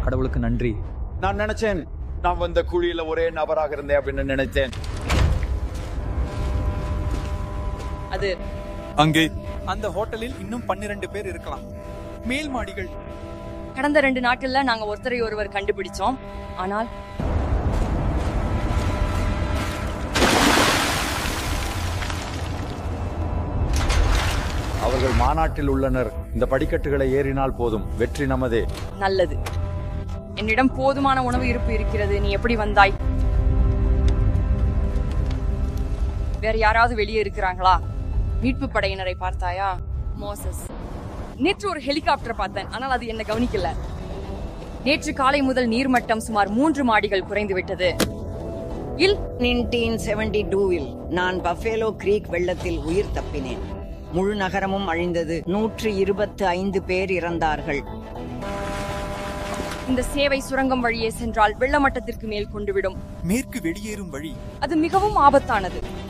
கடவுளுக்கு நன்றி நான் நினைச்சேன் நான் வந்த குழியில ஒரே நபராக இருந்தேன் அப்படின்னு நினைத்தேன் அது அங்கே அந்த ஹோட்டலில் இன்னும் பன்னிரண்டு பேர் இருக்கலாம் மேல் மாடிகள் கடந்த ரெண்டு நாட்கள்ல நாங்க ஒருத்தரை ஒருவர் கண்டுபிடிச்சோம் ஆனால் அவர்கள் மாநாட்டில் உள்ளனர் இந்த படிக்கட்டுகளை ஏறினால் போதும் வெற்றி நமதே நல்லது என்னிடம் போதுமான உணவு இருப்பு இருக்கிறது நீ எப்படி வந்தாய் வேற யாராவது வெளியே இருக்கிறாங்களா மீட்பு படையினரை பார்த்தாயா மோசஸ் நேற்று ஒரு ஹெலிகாப்டர் பார்த்தேன் ஆனால் அது என்ன கவனிக்கல நேற்று காலை முதல் நீர்மட்டம் சுமார் மூன்று மாடிகள் குறைந்து விட்டது இல் நின்டீன் செவன்டி டூவில் நான் பஃபேலோ கிரீக் வெள்ளத்தில் உயிர் தப்பினேன் முழு நகரமும் அழிந்தது நூற்று இருபத்து ஐந்து பேர் இறந்தார்கள் இந்த சேவை சுரங்கம் வழியே சென்றால் வெள்ளமட்டத்திற்கு மேல் கொண்டுவிடும் மேற்கு வெளியேறும் வழி அது மிகவும் ஆபத்தானது